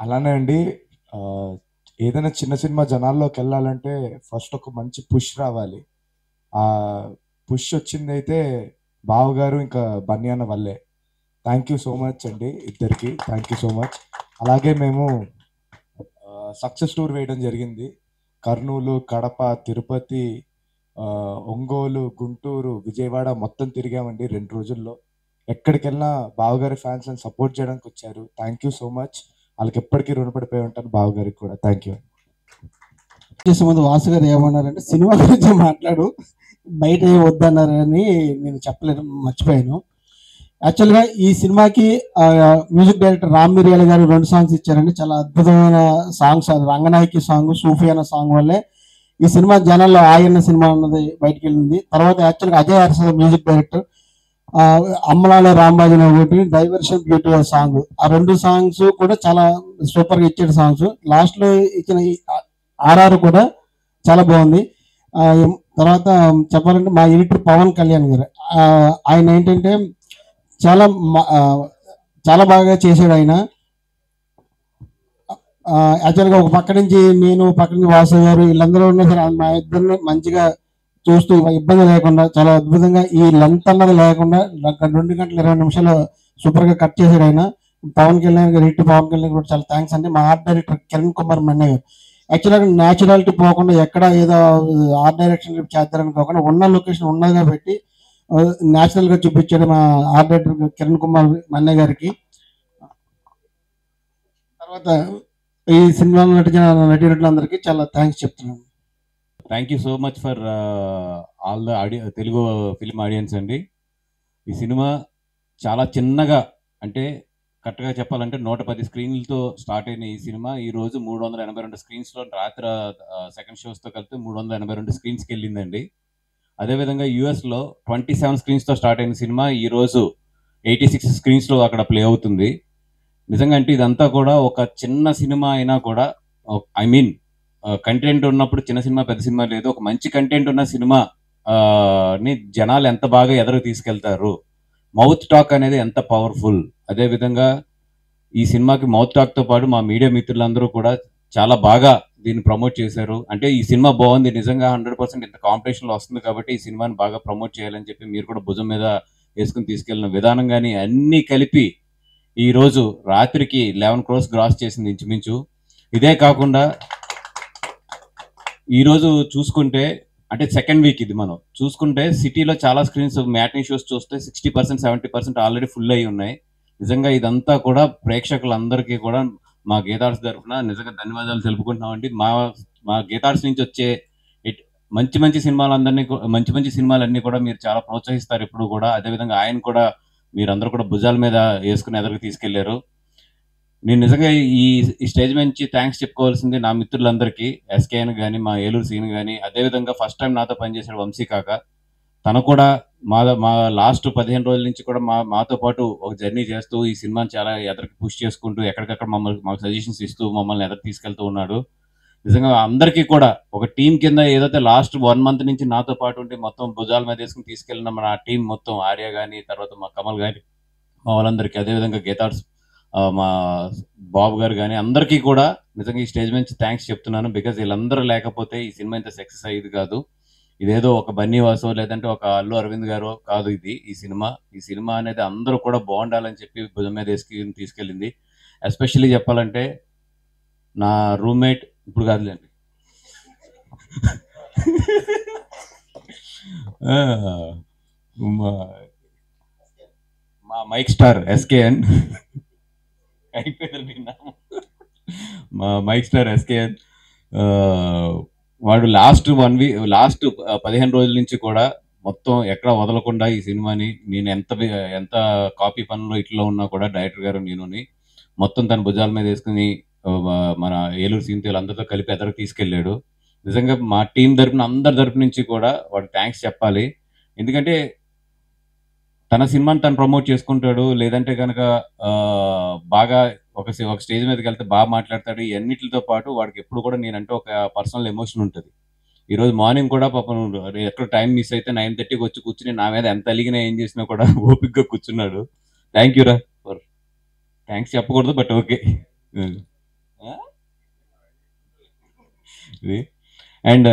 అలానే అండి ఆ, ఏదైనా చిన్న సినిమా జనాల్లోకి వెళ్ళాలంటే ఫస్ట్ ఒక మంచి పుష్ రావాలి ఆ పుష్ వచ్చింది అయితే బావగారు ఇంకా బన్యాన వల్లే థ్యాంక్ యూ సో మచ్ అండి ఇద్దరికి థ్యాంక్ యూ సో మచ్ అలాగే మేము సక్సెస్ టూర్ వేయడం జరిగింది కర్నూలు కడప తిరుపతి ఆ, ఒంగోలు గుంటూరు విజయవాడ మొత్తం తిరిగామండి రెండు రోజుల్లో ఎక్కడికి వెళ్ళినా బావగారి ఫ్యాన్స్ అని సపోర్ట్ చేయడానికి వచ్చారు థ్యాంక్ యూ సో మచ్ వాళ్ళకి ఎప్పటికీ రుణపడిపోయి ఉంటాను బావగారికి కూడా థ్యాంక్ యూ చేసే ముందు వాసు గారు ఏమన్నారంటే సినిమా గురించి మాట్లాడు బయట ఏం వద్దన్నారని నేను చెప్పలేదు మర్చిపోయాను యాక్చువల్గా ఈ సినిమాకి ఆ, మ్యూజిక్ డైరెక్టర్ రామ్ మిరియాల గారు రెండు సాంగ్స్ ఇచ్చారండి చాలా అద్భుతమైన సాంగ్స్ అది రంగనాయకి సాంగ్ సూఫీ అన్న సాంగ్ వల్లే ఈ సినిమా జనాల్లో ఆయన సినిమా అన్నది బయటికి వెళ్ళింది తర్వాత యాక్చువల్గా అజయ్ అరసద మ్యూజిక్ డైరెక్టర్ ఆ, అమ్మలాల రాంబాజు ఒకటి డైవర్షన్ బ్యూటీ సాంగ్ ఆ రెండు సాంగ్స్ కూడా చాలా సూపర్ గా ఇచ్చాడు సాంగ్స్ లాస్ట్ లో ఇచ్చిన ఈ ఆర్ఆర్ కూడా చాలా బాగుంది ఆ, ఎం- తర్వాత చెప్పాలంటే మా ఎడిటర్ పవన్ కళ్యాణ్ గారు ఆ, ఆయన ఏంటంటే చాలా మ- ఆ, చాలా బాగా చేశాడు ఆయన ఆ, యాక్చువల్గా ఒక పక్క నుంచి నేను పక్క నుంచి వాసు గారు వీళ్ళందరూ ఉన్నా సరే మా ఇద్దరిని మంచిగా చూస్తూ ఇబ్బంది లేకుండా చాలా అద్భుతంగా ఈ లెంత్ అన్నది లేకుండా నాకు రెండు గంటల ఇరవై నిమిషాలు సూపర్ గా కట్ చేశాడు ఆయన పవన్ కళ్యాణ్ గారు ఇటు పవన్ కళ్యాణ్ కూడా చాలా థ్యాంక్స్ అండి మా ఆర్ట్ డైరెక్టర్ కిరణ్ కుమార్ మన్నే గారు యాక్చువల్గా న్యాచురాలిటీ పోకుండా ఎక్కడ ఏదో ఆర్ట్ డైరెక్షన్ చేద్దారని కాకుండా ఉన్న లొకేషన్ ఉన్నదిగా పెట్టి న్యాచురల్ గా చూపించాడు మా ఆర్ట్ డైరెక్టర్ కిరణ్ కుమార్ మన్నే గారికి తర్వాత ఈ సినిమాలో నటించిన నటీనటులందరికీ చాలా థ్యాంక్స్ చెప్తున్నాను thank you so much for all the audio Telugu film audience అండి ఈ సినిమా చాలా చిన్నగా అంటే కరెక్ట్గా చెప్పాలంటే నూట పది స్క్రీన్లతో స్టార్ట్ అయిన ఈ సినిమా ఈ రోజు మూడు వందల ఎనభై రెండు స్క్రీన్స్లో రాత్రి సెకండ్ షోస్తో కలిపి మూడు వందల ఎనభై రెండు స్క్రీన్స్కి వెళ్ళిందండి అదేవిధంగా యూఎస్లో ట్వంటీ సెవెన్ స్క్రీన్స్తో స్టార్ట్ అయిన సినిమా ఈ రోజు ఎయిటీ సిక్స్ స్క్రీన్స్లో అక్కడ ప్లే అవుతుంది నిజంగా అంటే ఇదంతా కూడా ఒక చిన్న సినిమా అయినా కూడా ఐ మీన్ కంటెంట్ ఉన్నప్పుడు చిన్న సినిమా పెద్ద సినిమా లేదు ఒక మంచి కంటెంట్ ఉన్న సినిమా ఆ, ని జనాలు ఎంత బాగా ఎదరు తీసుకెళ్తారు మౌత్ టాక్ అనేది ఎంత పవర్ఫుల్ అదే విధంగా ఈ సినిమాకి మౌత్ టాక్ తో పాటు మా మీడియా మిత్రులందరూ కూడా చాలా బాగా దీన్ని ప్రమోట్ చేశారు అంటే ఈ సినిమా బాగుంది నిజంగా హండ్రెడ్ పర్సెంట్ ఇంత కాంపిటీషన్ లో వస్తుంది కాబట్టి ఈ సినిమాని బాగా ప్రమోట్ చేయాలని చెప్పి మీరు కూడా భుజం మీద వేసుకుని తీసుకెళ్ళిన విధానం కానీ అన్నీ కలిపి ఈ రోజు రాత్రికి లెవెన్ క్రోర్స్ గ్రాస్ చేసింది ఇంచుమించు ఇదే కాకుండా ఈ రోజు చూసుకుంటే అంటే సెకండ్ వీక్ ఇది మనం చూసుకుంటే సిటీలో చాలా స్క్రీన్స్ మ్యాట్నీ షోస్ చూస్తే sixty percent seventy percent already full అయి ఉన్నాయి నిజంగా ఇదంతా కూడా ప్రేక్షకులందరికీ కూడా మా గీతార్స్ తరఫున నిజంగా ధన్యవాదాలు తెలుపుకుంటున్నామండి మా మా గీతార్స్ నుంచి వచ్చే ఇట్- మంచి మంచి సినిమాలందరినీ కూ- మంచి మంచి సినిమాలన్నీ కూడా మీరు చాలా ప్రోత్సహిస్తారు ఇప్పుడు కూడా అదేవిధంగా ఆయన కూడా మీరందరూ కూడా భుజాల మీద వేసుకుని ఎదురుకు తీసుకెళ్లారు నేను నిజంగా ఈ ఈ స్టేజ్ నుంచి థ్యాంక్స్ చెప్పుకోవాల్సింది నా మిత్రులందరికీ ఎస్కేఎన్ కానీ మా ఏలూరు సీన్ కానీ అదేవిధంగా ఫస్ట్ టైం నాతో పనిచేసాడు వంశీ కాక తను కూడా మా మా లాస్ట్ పదిహేను రోజుల నుంచి కూడా మా మాతో పాటు ఒక జర్నీ చేస్తూ ఈ సినిమాని చాలా ఎదరికి పుష్ చేసుకుంటూ ఎక్కడికక్కడ మమ్మల్ని మాకు సజెషన్స్ ఇస్తూ మమ్మల్ని ఎదరికి తీసుకెళ్తూ ఉన్నాడు నిజంగా అందరికీ కూడా ఒక టీం కింద ఏదైతే లాస్ట్ వన్ మంత్ నుంచి నాతో పాటు ఉండి మొత్తం భుజాల మీద వేసుకుని తీసుకెళ్ళిన మన టీం మొత్తం ఆర్య కానీ తర్వాత మా కమల్ గారి మా వాళ్ళందరికీ అదేవిధంగా గీతార్స్ ఆ, మా బాబు గారు కానీ అందరికీ కూడా నిజంగా ఈ స్టేజ్ నుంచి థ్యాంక్స్ చెప్తున్నాను బికాజ్ వీళ్ళందరూ లేకపోతే ఈ సినిమా ఇంత సక్సెస్ అయ్యేది కాదు ఇదేదో ఒక బన్నీ వాసో లేదంటే ఒక అల్లు అరవింద్ గారో కాదు ఇది ఈ సినిమా ఈ సినిమా అనేది అందరూ కూడా బాగుండాలని చెప్పి భుజం మీద వేసుకుని తీసుకెళ్ళింది ఎస్పెషల్లీ చెప్పాలంటే నా రూమ్మేట్ ఇప్పుడు కాదులేండి ఆ, మా- మా మైక్ స్టార్ ఎస్కేఎన్ అయిపోయింది నామం. మా మైక్ స్టార్ ఎస్కేఎన్ వాడు లాస్ట్ వన్ వీక్ లాస్ట్ పదిహేను రోజుల నుంచి కూడా మొత్తం ఎక్కడ వదలకుండా ఈ సినిమాని నేను ఎంత వి- ఎంత కాపీ పనులు ఇట్లా ఉన్నా కూడా డైరెక్టర్ గారు నేనుని మొత్తం తన భుజాల మీద వేసుకుని ఆ, మన ఏలూరు సీన్ అందరితో కలిపి ఎదరకు తీసుకెళ్ళాడు నిజంగా మా టీం తరపున అందరి తరపు నుంచి కూడా వాడు థ్యాంక్స్ చెప్పాలి ఎందుకంటే తన సినిమాని తను ప్రమోట్ చేసుకుంటాడు లేదంటే కనుక బాగా ఒక సి- ఒక స్టేజ్ మీదకి వెళ్తే బాగా మాట్లాడతాడు ఇవన్నిటితో పాటు వాడికి ఎప్పుడు కూడా నేనంటే ఒక పర్సనల్ ఎమోషన్ ఉంటుంది ఈ రోజు మార్నింగ్ కూడా పాపం ఎక్కడ టైం మిస్ అయితే నైన్ థర్టీకి వచ్చి కూర్చుని నా మీద ఎంత అలిగినా ఏం చేసినా కూడా ఓపిక్గా కూర్చున్నాడు థ్యాంక్ యూ రా ఫర్ థ్యాంక్స్ చెప్పకూడదు బట్ ఓకే ఇది అండ్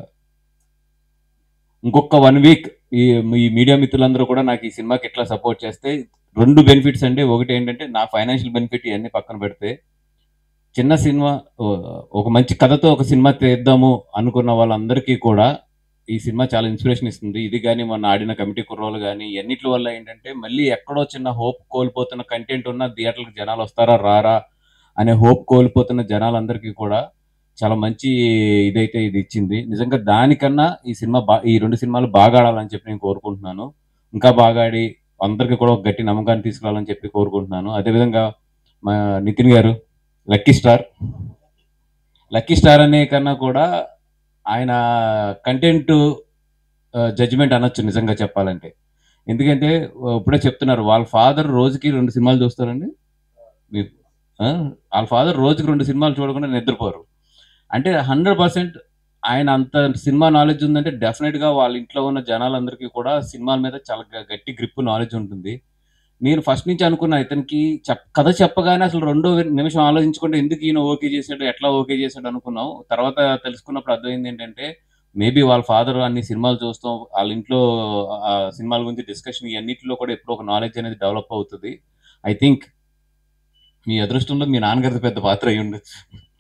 ఇంకొక వన్ వీక్ ఈ ఈ మీడియా మిత్రులందరూ కూడా నాకు ఈ సినిమాకి ఎట్లా సపోర్ట్ చేస్తే రెండు బెనిఫిట్స్ అండి ఒకటి ఏంటంటే నా ఫైనాన్షియల్ బెనిఫిట్ ఇవన్నీ పక్కన పెడితే చిన్న సినిమా ఓ, ఒక మంచి కథతో ఒక సినిమా తీద్దాము అనుకున్న వాళ్ళందరికీ కూడా ఈ సినిమా చాలా ఇన్స్పిరేషన్ ఇస్తుంది ఇది కానీ మొన్న ఆడిన కమిటీ కుర్రోలు కానీ ఎన్నిటి వల్ల ఏంటంటే మళ్ళీ ఎక్కడో చిన్న హోప్ కోల్పోతున్న కంటెంట్ ఉన్న థియేటర్లకు జనాలు వస్తారా రారా అనే హోప్ కోల్పోతున్న జనాలందరికీ కూడా చాలా మంచి ఇదైతే ఇది ఇచ్చింది నిజంగా దానికన్నా ఈ సినిమా బా ఈ రెండు సినిమాలు బాగా ఆడాలని చెప్పి నేను కోరుకుంటున్నాను ఇంకా బాగా ఆడి అందరికీ కూడా ఒక గట్టి నమ్మకాన్ని తీసుకురావాలని చెప్పి కోరుకుంటున్నాను అదేవిధంగా మా నితిన్ గారు లక్కీ స్టార్ లక్కీ స్టార్ అనే కన్నా కూడా ఆయన కంటెంట్ జడ్జిమెంట్ అనొచ్చు నిజంగా చెప్పాలంటే ఎందుకంటే ఆ, ఇప్పుడే చెప్తున్నారు వాళ్ళ ఫాదర్ రోజుకి రెండు సినిమాలు చూస్తారండి మీ- ఆ? వాళ్ళ ఫాదర్ రోజుకి రెండు సినిమాలు చూడకుండా నిద్రపోరు అంటే హండ్రెడ్ పర్సెంట్ ఆయన అంత సినిమా నాలెడ్జ్ ఉందంటే డెఫినెట్ గా వాళ్ళ ఇంట్లో ఉన్న జనాలందరికీ కూడా సినిమాల మీద చాలా గ- గట్టి గ్రిప్ నాలెడ్జ్ ఉంటుంది నేను ఫస్ట్ నుంచి అనుకున్నా ఇతనికి చెప్ కథ చెప్పగానే అసలు రెండో నిమిషం ఆలోచించుకుంటే ఎందుకు ఈయన ఓకే చేశాడు ఎట్లా ఓకే చేశాడు అనుకున్నాం తర్వాత తెలుసుకున్నప్పుడు అర్థమైంది ఏంటంటే మేబీ వాళ్ళ ఫాదర్ అన్ని సినిమాలు చూస్తాం వాళ్ళ ఇంట్లో ఆ సినిమాల గురించి డిస్కషన్ ఇవన్నిటిలో కూడా ఎప్పుడో ఒక నాలెడ్జ్ అనేది డెవలప్ అవుతుంది ఐ థింక్ మీ అదృష్టంలో మీ నాన్నగారిది పెద్ద పాత్ర అయి ఉండొచ్చు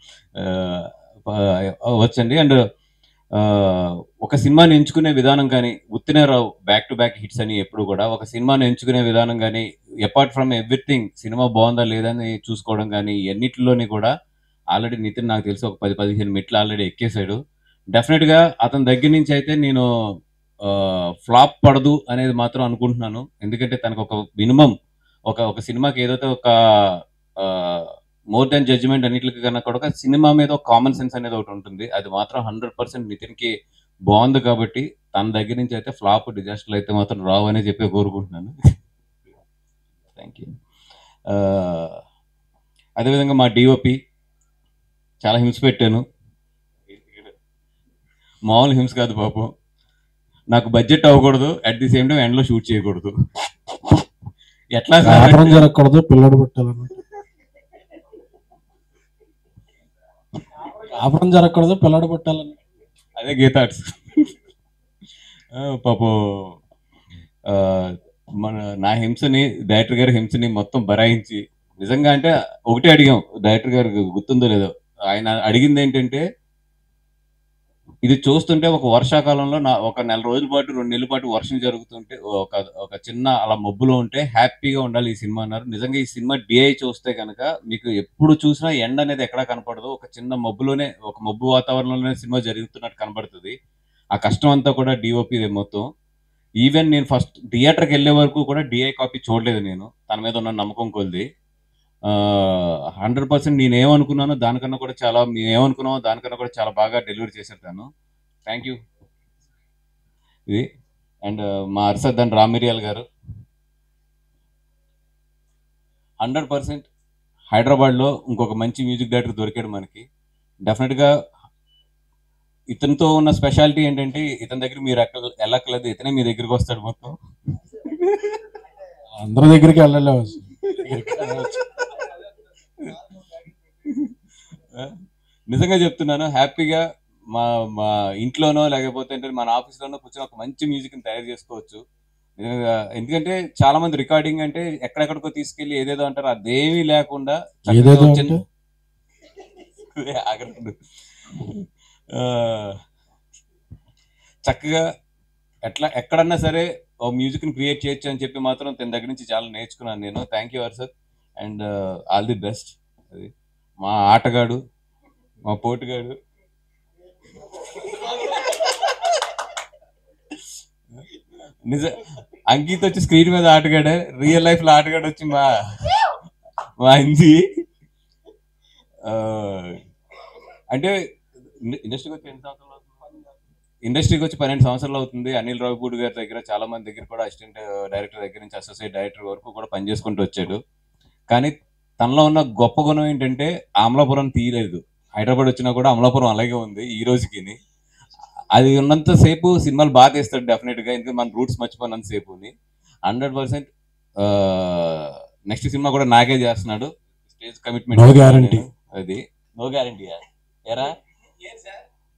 ఆ, వచ్చండి అండ్ ఒక సినిమాని ఎంచుకునే విధానం కానీ ఉత్తినే రావు బ్యాక్ టు బ్యాక్ హిట్స్ అని ఎప్పుడు కూడా ఒక సినిమాని ఎంచుకునే విధానం కానీ అపార్ట్ ఫ్రమ్ ఎవ్రీథింగ్ సినిమా బాగుందా లేదా అని చూసుకోవడం కానీ ఎన్నిటిలోని కూడా ఆల్రెడీ నితిన్ నాకు తెలిసి ఒక పది పదిహేను మెట్లు ఆల్రెడీ ఎక్కేశాడు డెఫినెట్ గా అతని దగ్గర నుంచి అయితే నేను ఫ్లాప్ పడదు అనేది మాత్రం అనుకుంటున్నాను ఎందుకంటే తనకు ఒక మినిమం ఒక ఒక సినిమాకి ఏదైతే ఒక మోర్ దాన్ జడ్జిమెంట్ అన్నిటికీ కన్నా కూడా ఒక సినిమా మీద ఒక కామన్ సెన్స్ అనేది ఒకటి ఉంటుంది అది మాత్రం హండ్రెడ్ పర్సెంట్ నితిన్ కి బాగుంది కాబట్టి తన దగ్గర నుంచి అయితే ఫ్లాప్ డిజాస్టర్లు అయితే మాత్రం రావు అనే చెప్పి కోరుకుంటున్నాను థ్యాంక్ యూ అదేవిధంగా మా డిఓపి చాలా హింస పెట్టాను మామూలు హింస కాదు పాపం నాకు బడ్జెట్ అవ్వకూడదు అట్ ది సేమ్ టైం ఎండ్లో షూట్ చేయకూడదు ఎట్లా సార్ వ్యాపారం అంటే- జరగకూడదు పిల్లడు పుట్టాలన్నమాట వ్యాపారం జరగకూడదు పిల్లడు పుట్టాలని అదే గీతాట్స్ పాపం ఆ, మన నా హింసని డైరెక్టర్ గారి హింసని మొత్తం బరాయించి నిజంగా అంటే ఒకటే అడిగాం డైరెక్టర్ గారికి గుర్తుందో లేదో ఆయన అడిగింది ఏంటంటే ఇది చూస్తుంటే ఒక వర్షాకాలంలో నా ఒక నెల రోజుల పాటు రెండు నెలల పాటు వర్షం జరుగుతుంటే ఒక ఒక చిన్న అలా మబ్బులో ఉంటే హ్యాపీగా ఉండాలి ఈ సినిమా అన్నారు నిజంగా ఈ సినిమా డిఐ చూస్తే కనుక మీకు ఎప్పుడు చూసినా ఎండ అనేది ఎక్కడా కనపడదు ఒక చిన్న మబ్బులోనే ఒక మబ్బు వాతావరణంలోనే సినిమా జరుగుతున్నట్టు కనబడుతుంది ఆ కష్టం అంతా కూడా డిఓపి మొత్తం ఈవెన్ నేను ఫస్ట్ థియేటర్కి వెళ్ళే వరకు కూడా డిఐ కాపీ చూడలేదు నేను తన మీద ఉన్న నమ్మకం కొలిది హండ్రెడ్ పర్సెంట్ నేను ఏమనుకున్నానో దానికన్నా కూడా చాలా మేము ఏమనుకున్నామో దానికన్నా కూడా చాలా బాగా డెలివరీ చేశారు తను థ్యాంక్ యూ ఇది అండ్ మా అర్సద్దన్ రామిరియాల్ గారు హండ్రెడ్ పర్సెంట్ హైదరాబాద్లో ఇంకొక మంచి మ్యూజిక్ డైరెక్టర్ దొరికాడు మనకి డెఫినెట్గా ఇతనితో ఉన్న స్పెషాలిటీ ఏంటంటే ఇతని దగ్గర మీరు ఎక్క వెళ్ళక్కర్లేదు ఇతనే మీ దగ్గరికి వస్తాడు మొత్తం అందరి దగ్గరికి వెళ్ళలేవు నిజంగా చెప్తున్నాను హ్యాపీగా మా మా ఇంట్లోనో లేకపోతే ఏంటంటే మన ఆఫీస్లోనో కూర్చొని ఒక మంచి మ్యూజిక్ తయారు చేసుకోవచ్చు నిజంగా ఎందుకంటే చాలా మంది రికార్డింగ్ అంటే ఎక్కడెక్కడికో తీసుకెళ్లి ఏదేదో అంటారు అదేమీ లేకుండా చక్కగా ఏదేదో ఒక చిన్న- అంటే ఆగండి. ఆ, చక్కగా ఎట్లా ఎక్కడన్నా సరే ఓ మ్యూజిక్ ని క్రియేట్ చేయొచ్చు అని చెప్పి మాత్రం తన దగ్గర నుంచి చాలా నేర్చుకున్నాను నేను thank you sir and all the best అది మా ఆటగాడు మా పోటుగాడు నిజ అంకిత్ వచ్చి స్క్రీన్ మీద ఆటగాడే రియల్ లైఫ్ లో ఆటగాడు వచ్చి మా మా ఇంది ఆ, అంటే ఇండస్ట్రీకి వచ్చి ఎన్ని సంవత్సరాలు అవుతుంది ఇండస్ట్రీకి వచ్చి పన్నెండు సంవత్సరాలు అవుతుంది అనిల్ రావుపూడి గారి దగ్గర చాలా మంది దగ్గర కూడా అసిస్టెంట్ డైరెక్టర్ దగ్గర నుంచి అసోసియేట్ డైరెక్టర్ వరకు కూడా పనిచేసుకుంటూ వచ్చాడు కానీ తనలో ఉన్న గొప్ప గుణం ఏంటంటే అమలాపురం తీయలేదు హైదరాబాద్ వచ్చినా కూడా అమలాపురం అలాగే ఉంది ఈ రోజుకి అది ఉన్నంత సేపు సినిమాలు బాగా తీస్తాడు డెఫినెట్ గా ఎందుకంటే మన రూట్స్ మర్చిపోయినంత సేపుని హండ్రెడ్ పర్సెంట్ నెక్స్ట్ సినిమా కూడా నాకే చేస్తున్నాడు స్టేజ్ కమిట్మెంట్ No guarantee. అది నో గ్యారంటీ ఎరా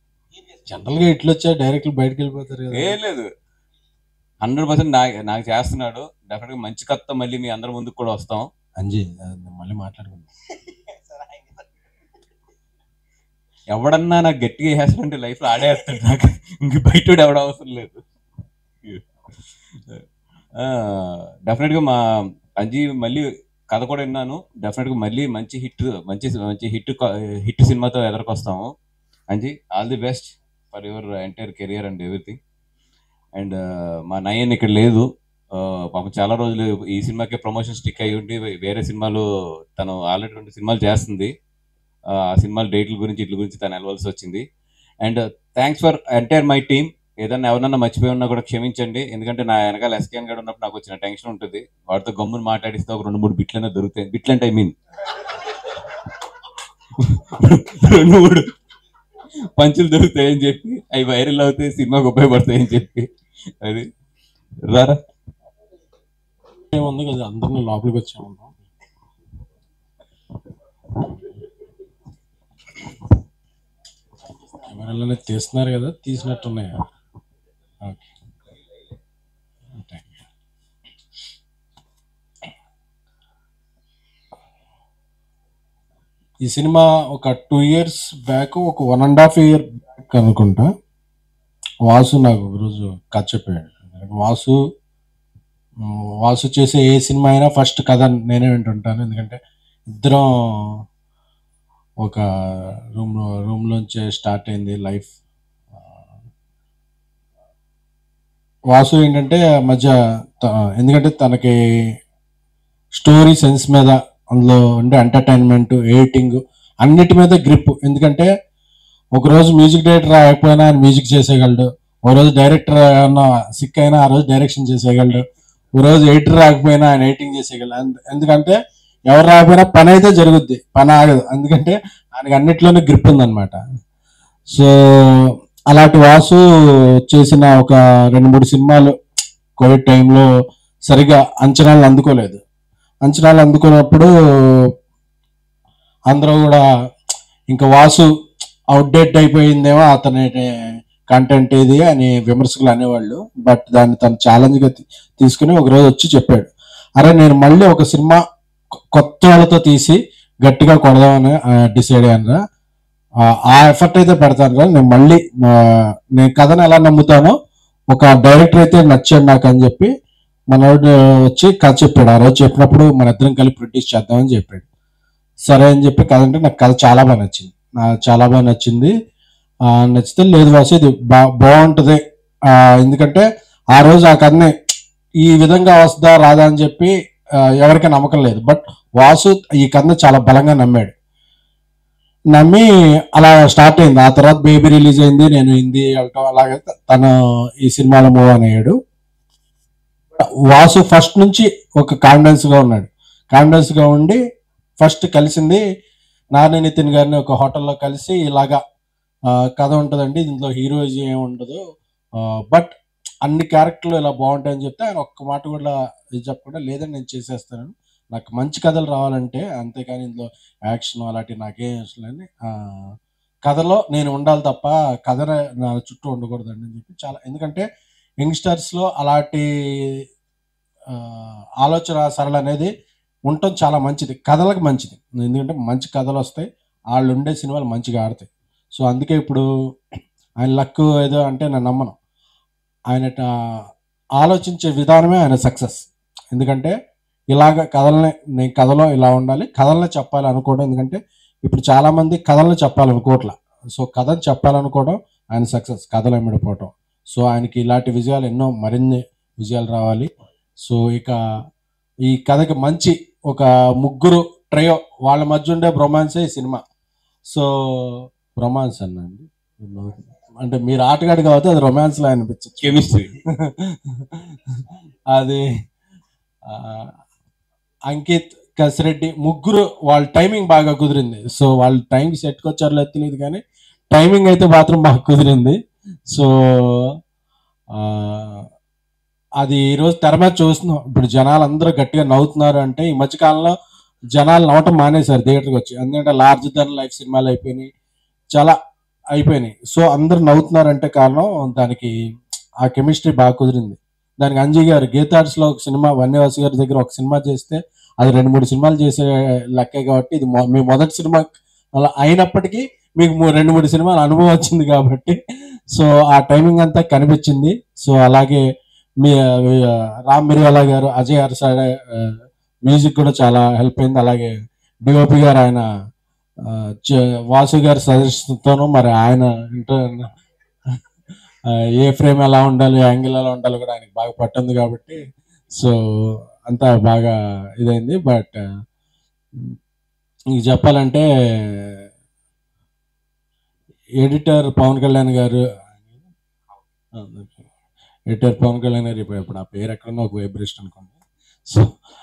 జనరల్ గా ఇట్లా వచ్చా డైరెక్ట్ బయటకు వెళ్ళిపోతారు కదా ఏం లేదు హండ్రెడ్ పర్సెంట్ నాకు నాకు చేస్తున్నాడు డెఫినెట్ గా మంచి కథ మళ్ళీ మీ అందరి ముందుకు కూడా వస్తాం అంజీ అది మళ్ళీ మాట్లాడుకుందాం ఎవడన్నా నాకు గట్టిగా వేసేస్తుంటే లైఫ్ లో ఆడేస్తాడు నాకు ఇంక బయట ఎవడ అవసరం లేదు డెఫినెట్ గా మా అంజీ మళ్ళీ కథ కూడా విన్నాను డెఫినెట్ గా మళ్ళీ మంచి హిట్ మంచి మంచి హిట్ హిట్ సినిమాతో ఎదురుకొస్తాము Anji all the best for your entire career and everything and మా నయన్ ఇక్కడ లేదు Uh, పాపం చాలా రోజులు ఈ సినిమాకి ప్రమోషన్ స్టిక్ అయ్యి ఉండి వేరే సినిమాలు తను ఆల్రెడీ రెండు సినిమాలు చేస్తుంది ఆ సినిమాల డేట్ల గురించి ఇట్ల గురించి తను వెళ్ళవలసి వచ్చింది and thanks for entire my team ఏదన్నా ఎవరన్నా మర్చిపోయి ఉన్నా కూడా క్షమించండి ఎందుకంటే నా వెనకాల ఎస్కేన్ గడ్ ఉన్నప్పుడు నాకు వచ్చిన టెన్షన్ ఉంటుంది వాడితో గమ్మును మాట్లాడిస్తే ఒక రెండు మూడు బిట్లనే దొరుకుతాయి బిట్లు అంటే ఐ మీన్ రెండు మూడు పంచులు దొరుకుతాయని చెప్పి అవి వైరల్ అవుతాయి సినిమాకి ఉపయోగపడతాయని చెప్పి అది రారా ఏముంది కదా అందరిని లోపలికి వచ్చామన్నాం కెమెరాలోనే తీస్తున్నారు కదా తీసినట్టున్నాయా ఓకే Thank you. ఈ సినిమా ఒక టూ ఇయర్స్ బ్యాక్ ఒక one and half year back అనుకుంటా వాసు నాకు ఒకరోజు కథ చెప్పాడు వాసు ఉమ్, వాసు చేసే ఏ సినిమా అయినా ఫస్ట్ కథ నేనే వింటుంటాను ఎందుకంటే ఇద్దరం ఒక రూమ్ రూమ్లోంచే స్టార్ట్ అయింది లైఫ్ వాసు ఏంటంటే మధ్య త- ఎందుకంటే తనకి స్టోరీ సెన్స్ మీద అందులో ఉండే ఎంటర్టైన్మెంట్ ఎడిటింగ్ అన్నిటి మీద గ్రిప్ ఎందుకంటే ఒకరోజు మ్యూజిక్ డైరెక్టర్ అయిపోయినా ఆయన మ్యూజిక్ చేసేయగలడు ఓ రోజు డైరెక్టర్ ఏమన్నా సిక్ అయినా ఆ రోజు డైరెక్షన్ చేసేయగలడు ఓ రోజు ఎడిటర్ రాకపోయినా ఆయన ఎడిటింగ్ చేసేయగలడు ఎందు- ఎందుకంటే ఎవరు రాకపోయినా పని అయితే జరుగుద్ది పని ఆగదు ఎందుకంటే ఆయనకి అన్నిట్లోనే గ్రిప్ ఉందన్నమాట సో అలాంటి వాసు చేసిన ఒక రెండు మూడు సినిమాలు కోవిడ్ టైంలో సరిగా అంచనాలు అందుకోలేదు అంచనాలు అందుకున్నప్పుడు అందరూ కూడా ఇంకా వాసు అవుట్డేట్ అయిపోయిందేమో అతని కంటెంట్ ఇది అని విమర్శకులు అనేవాళ్ళు బట్ దాన్ని తను ఛాలెంజ్ గా తీ- తీసుకుని ఒక రోజు వచ్చి చెప్పాడు అరే నేను మళ్ళీ ఒక సినిమా కొ- కొత్త వాళ్ళతో తీసి గట్టిగా కొడదామని డిసైడ్ అయ్యాను ఆ ఎఫర్ట్ అయితే పెడతాను రా నేను మళ్ళీ ఆ, నేను కథను ఎలా నమ్ముతానో ఒక డైరెక్టర్ అయితే నచ్చాడు నాకు అని చెప్పి మనోడు వచ్చి కథ చెప్పాడు ఆ రోజు చెప్పినప్పుడు మన ఇద్దరం కలిపి ప్రొడ్యూస్ చేద్దామని చెప్పాడు సరే అని చెప్పి కథ అంటే నాకు కథ చాలా బాగా నచ్చింది నాకు చాలా బాగా నచ్చింది ఆ, నచ్చితే లేదు వాసు ఇది బా బాగుంటుంది ఆ, ఎందుకంటే ఆ రోజు ఆ కథని ఈ విధంగా వస్తుందా రాదా అని చెప్పి ఆ, ఎవరికీ నమ్మకం లేదు బట్ వాసు ఈ కథను చాలా బలంగా నమ్మాడు నమ్మి అలా స్టార్ట్ అయింది ఆ తర్వాత బేబీ రిలీజ్ అయింది నేను హిందీ వెళ్ళటం అలాగే తను ఈ సినిమాలో మూవ్ అని అయ్యాడు వాసు ఫస్ట్ నుంచి ఒక కాన్ఫిడెన్స్ గా ఉన్నాడు కాన్ఫిడెన్స్ గా ఉండి ఫస్ట్ కలిసింది నాని నితిన్ గారిని ఒక హోటల్లో కలిసి ఇలాగా ఆ, కథ ఉంటుందండి దీంట్లో హీరోయిజం ఏమి ఉండదు బట్ అన్ని క్యారెక్టర్లు ఇలా బాగుంటాయని చెప్తే ఆయన ఒక్క మాట కూడా ఇది చెప్పకుండా లేదని నేను చేసేస్తాను నాకు మంచి కథలు రావాలంటే అంతేకాని ఇందులో యాక్షన్ అలాంటివి నాకేం ఇష్టం లేని ఆ, కథలో నేను ఉండాలి తప్ప కథ నా చుట్టూ ఉండకూడదండి అని చెప్పి చాలా ఎందుకంటే యంగ్స్టర్స్ లో అలాంటి ఆ, ఆలోచన సరళ అనేది ఉండటం చాలా మంచిది కథలకు మంచిది ఎందుకంటే మంచి కథలు వస్తాయి వాళ్ళు ఉండే సినిమాలు మంచిగా ఆడతాయి సో అందుకే ఇప్పుడు ఆయన లక్ ఏదో అంటే నేను నమ్మను ఆయన ట- ఆలోచించే విధానమే ఆయన సక్సెస్ ఎందుకంటే ఇలాగ కథలనే నేను కథలో ఇలా ఉండాలి కథలనే చెప్పాలి అనుకోవడం ఎందుకంటే ఇప్పుడు చాలా మంది కథలను చెప్పాలనుకోవట్లా సో కథను చెప్పాలనుకోవడం ఆయన సక్సెస్ కథలు ఎమ్మిడిపోవటం సో ఆయనకి ఇలాంటి విజయాలు ఎన్నో మరిన్ని విజయాలు రావాలి సో ఇక ఈ కథకి మంచి ఒక ముగ్గురు ట్రయో వాళ్ళ మధ్య ఉండే రొమాన్సే ఈ సినిమా సో రొమాన్స్ అన్నండి అంటే మీరు ఆటగాడు కాబట్టి అది రొమాన్స్ లా అనిపించచ్చు కెమిస్ట్రీ అది ఆ, అంకిత్ కసిరెడ్డి ముగ్గురు వాళ్ళ టైమింగ్ బాగా కుదిరింది సో వాళ్ళ టైం సెట్కి వచ్చారో లేదో తెలియదు కానీ టైమింగ్ అయితే మాత్రం బాగా కుదిరింది సో ఆ, అది ఈరోజు తెర మీద చూస్తున్నాం ఇప్పుడు జనాలు అందరూ గట్టిగా నవ్వుతున్నారు అంటే ఈ మధ్యకాలంలో జనాలు నవ్వటం మానేశారు థియేటర్కి వచ్చి ఎందుకంటే లార్జ్ దన్ లైఫ్ సినిమాలు అయిపోయినాయి చాలా అయిపోయినాయి సో అందరు నవ్వుతున్నారంటే కారణం దానికి ఆ కెమిస్ట్రీ బాగా కుదిరింది దానికి అంజీ గారు గీతార్ట్స్ లో ఒక సినిమా వన్యవాసి గారి దగ్గర ఒక సినిమా చేస్తే అది రెండు మూడు సినిమాలు చేసే లెక్కే కాబట్టి ఇది మొ- మీ మొదటి సినిమా అలా అయినప్పటికీ మీకు మూ- రెండు మూడు సినిమాల అనుభవం వచ్చింది కాబట్టి సో ఆ టైమింగ్ అంతా కనిపించింది సో అలాగే మీ ఆ, రామ్ మిర్యాల గారు అజయ్ అరసాడ మ్యూజిక్ కూడా చాలా హెల్ప్ అయింది అలాగే డిఓపి గారు ఆయన ఆ, చ- వాసు గారి సజెషన్తోనూ మరి ఆయన ఇంటర్ ఆ, ఏ ఫ్రేమ్ ఎలా ఉండాలి యాంగిల్ ఎలా ఉండాలి కూడా ఆయనకి బాగా పట్టింది కాబట్టి సో అంతా బాగా ఇదైంది బట్ ఇంక చెప్పాలంటే ఎడిటర్ పవన్ కళ్యాణ్ గారు ఎడిటర్ పవన్ కళ్యాణ్ గారు ఇప్పుడు ఇప్పుడు ఆ పేరు ఎక్కడన్నా ఒక వైబ్రేషన్ అనుకోండి సో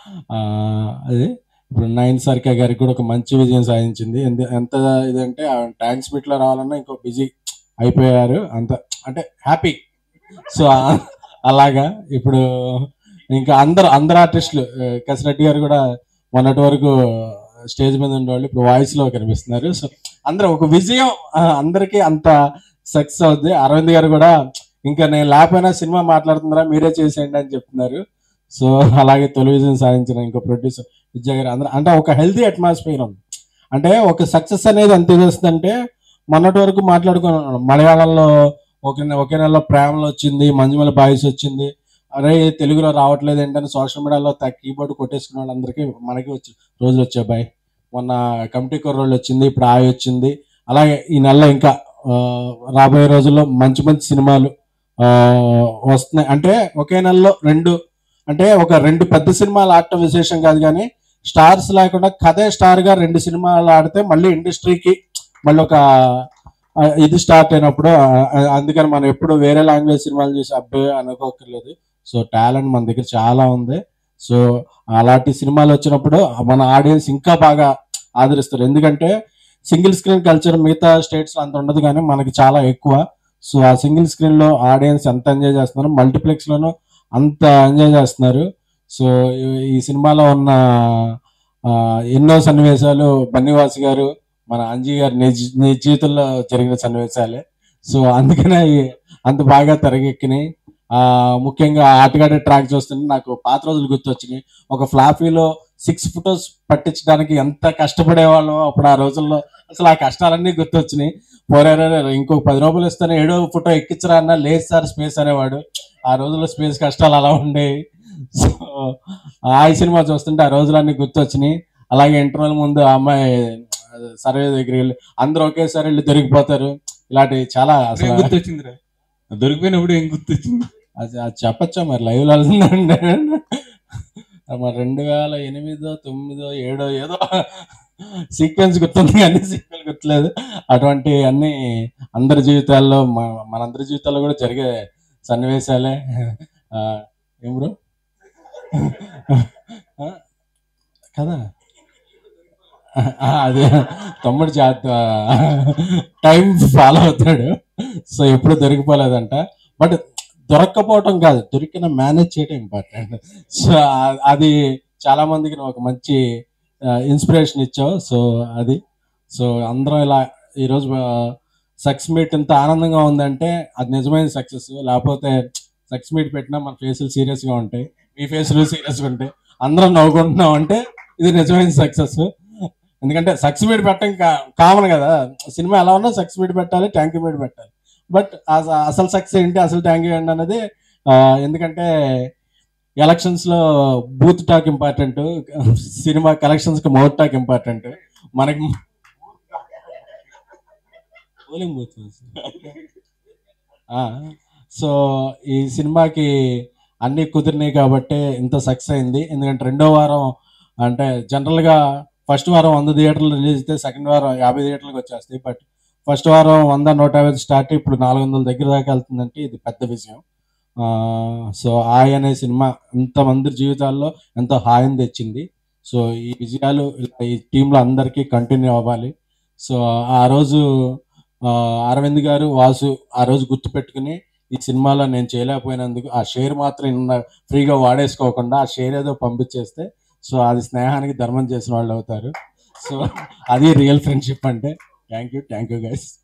అది ఇప్పుడు నైన్ సర్కే గారికి కూడా ఒక మంచి విజయం సాధించింది ఎందు- ఎంత ఇదంటే ట్యాంక్ స్పీడ్ లో రావాలన్నా ఇంకో బిజీ అయిపోయారు అంత అంటే హ్యాపీ సో ఆ- అలాగా ఇప్పుడు ఇంకా అందరు అందరు ఆర్టిస్టులు ఆ, కసిరెడ్డి గారు కూడా మొన్నటి వరకు స్టేజ్ మీద ఉండేవాళ్ళు ఇప్పుడు వాయిస్ లో కనిపిస్తున్నారు సో అందరూ ఒక విజయం ఆ, అందరికీ అంత సక్సెస్ అవుద్ది అరవింద్ గారు కూడా ఇంకా నేను లేకపోయినా సినిమా మాట్లాడుతున్నారా మీరే చేసేయండి అని చెప్తున్నారు సో అలాగే తొలి విజయం సాధించిన ఇంకో ప్రొడ్యూసర్ విజయ్ గారు అందరూ అంటే ఒక హెల్తీ అట్మాస్ఫియర్ ఉంది అంటే ఒక సక్సెస్ అనేది ఎంత ఇది వస్తుందంటే మొన్నటి వరకు మాట్లాడుకున్నాను మలయాళంలో ఒక నె- ఒకే నెలలో ప్రేమలో వచ్చింది మంజుమల బాయ్స్ వచ్చింది అరే తెలుగులో రావట్లేదు ఏంటని సోషల్ మీడియాలో కీబోర్డ్ కొట్టేసుకున్న వాళ్ళందరికీ మనకి వచ్చి రోజులు వచ్చాయి బాయ్ మొన్న కమిటీ కుర్రోళ్ళు వచ్చింది ఇప్పుడు ఆయి వచ్చింది అలాగే ఈ నెలలో ఇంకా ఆ, రాబోయే రోజుల్లో మంచి మంచి సినిమాలు ఆ, వస్తున్నాయి అంటే ఒకే నెలలో రెండు అంటే ఒక రెండు పెద్ద సినిమాలు ఆడటం విశేషం కాదు కానీ స్టార్స్ లేకుండా కథే స్టార్ గా రెండు సినిమాలు ఆడితే మళ్ళీ ఇండస్ట్రీకి మళ్ళీ ఒక ఆ, ఇది స్టార్ట్ అయినప్పుడు ఆ, ఆ, అందుకని మనం ఎప్పుడు వేరే లాంగ్వేజ్ సినిమాలు చూసి అబ్బాయి అనుకోకర్లేదు సో టాలెంట్ మన దగ్గర చాలా ఉంది సో అలాంటి సినిమాలు వచ్చినప్పుడు మన ఆడియన్స్ ఇంకా బాగా ఆదరిస్తారు ఎందుకంటే సింగిల్ స్క్రీన్ కల్చర్ మిగతా స్టేట్స్ అంత ఉండదు కానీ మనకి చాలా ఎక్కువ సో ఆ సింగిల్ స్క్రీన్ లో ఆడియన్స్ ఎంత ఎంజాయ్ చేస్తున్నారు మల్టీప్లెక్స్ లోనూ అంత ఎంజాయ్ చేస్తున్నారు సో ఈ- ఈ సినిమాలో ఉన్న ఆ, ఎన్నో సన్నివేశాలు బన్నివాస్ గారు మన అంజీ గారి నిజ నిజ జీవితంలో జరిగిన సన్నివేశాలే సో అందుకనే ఈ- అంత బాగా తెరకెక్కినాయి ఆ ముఖ్యంగా ఆటగాడే ట్రాక్ చూస్తుంటే నాకు పాత రోజులు గుర్తొచ్చినాయి ఒక ఫ్లాఫీలో సిక్స్ ఫోటోస్ పట్టించడానికి ఎంత కష్టపడేవాళ్ళం అప్పుడు ఆ రోజుల్లో అసలు ఆ కష్టాలన్నీ గుర్తొచ్చినాయి పోరారే ఇంకో పది రూపాయలు ఇస్తాను ఏడో ఫోటో ఎక్కించరా అన్న లేదు సార్ స్పేస్ అనేవాడు ఆ రోజుల్లో స్పేస్ కష్టాలు అలా ఉండేవి సో ఆ సినిమా చూస్తుంటే ఆ రోజులన్నీ గుర్తొచ్చినాయి అలాగే ఇంటర్వెల్ ముందు ఆ అమ్మాయి సర్వే దగ్గరికి వెళ్ళి అందరూ ఒకేసారి వెళ్ళి దొరికిపోతారు ఇలాంటివి చాలా ఏం అసలు గుర్తొచ్చిందిరా దొరికిపోయినప్పుడు ఏం గుర్తొచ్చింది అది అది చెప్పచ్చా మరి లైవ్ లో వెళ్తుందండి మరి రెండు వేల ఎనిమిదో తొమ్మిదో ఏడో ఏదో సీక్వెన్స్ గుర్తుంది కానీ సీక్వెల్ గుర్తులేదు అటువంటి అన్ని అందరి జీవితాల్లో మ- మనందరి జీవితాల్లో కూడా జరిగే సన్నివేశాలే ఆ, ఏం బ్రో ఆ, కదా ఆ, అదే తమ్ముడు జాత టైం ఫాలో అవుతాడు సో ఎప్పుడు దొరికిపోలేదంట బట్ దొరక్కపోవటం కాదు దొరికిన మేనేజ్ చేయడం ఇంపార్టెంట్ సో ఆ- అది చాలా మందికి నువ్వు ఒక మంచి ఇన్స్పిరేషన్ ఇచ్చావు సో అది సో అందరం ఇలా ఈరోజు సక్సెస్ మీట్ ఇంత ఆనందంగా ఉందంటే అది నిజమైన సక్సెస్ లేకపోతే సక్సెస్ మీట్ పెట్టినా మన ఫేసులు సీరియస్ గా ఉంటాయి మీ ఫేసులు సీరియస్ గా ఉంటాయి అందరం నవ్వుకుంటున్నాం అంటే ఇది నిజమైన సక్సెస్ ఎందుకంటే సక్సెస్ మీట్ పెట్టడం కామన్ కదా సినిమా ఎలా ఉన్నా సక్సెస్ మీట్ పెట్టాలి ట్యాంక్ మీట్ పెట్టాలి బట్ అసలు సక్సెస్ ఏంటి అసలు ట్యాంక్ ఏంటి అనేది ఆ, ఎందుకంటే ఎలక్షన్స్ లో booth talk important cinema collections కి మౌత్ టాక్ ఇంపార్టెంట్ మనకి పోలింగ్ బూత్ సో ఈ సినిమాకి అన్ని కుదిరినాయి కాబట్టి ఇంత సక్సెస్ అయింది ఎందుకంటే రెండో వారం అంటే జనరల్ గా ఫస్ట్ వారం వంద థియేటర్లు రిలీజ్ అయితే సెకండ్ వారం యాభై థియేటర్లకు వచ్చేస్తాయి బట్ ఫస్ట్ వారం వంద నూట యాభై స్టార్ట్ ఇప్పుడు నాలుగు వందల దగ్గర దాకా వెళ్తుందంటే ఇది పెద్ద విషయం ఆ, సో హాయ్ అనే సినిమా ఇంతమంది జీవితాల్లో ఎంతో హాయిని తెచ్చింది సో ఈ విజయాలు ఇలా ఈ టీంలో అందరికీ కంటిన్యూ అవ్వాలి సో ఆ రోజు ఆ, అరవింద్ గారు వాసు ఆ రోజు గుర్తు పెట్టుకుని ఈ సినిమాలో నేను చేయలేకపోయినందుకు ఆ షేర్ మాత్రం ఇన్న ఫ్రీగా వాడేసుకోకుండా ఆ షేర్ ఏదో పంపించేస్తే సో అది స్నేహానికి ధర్మం చేసిన వాళ్ళు అవుతారు సో అది రియల్ ఫ్రెండ్షిప్ అంటే thank you thank you guys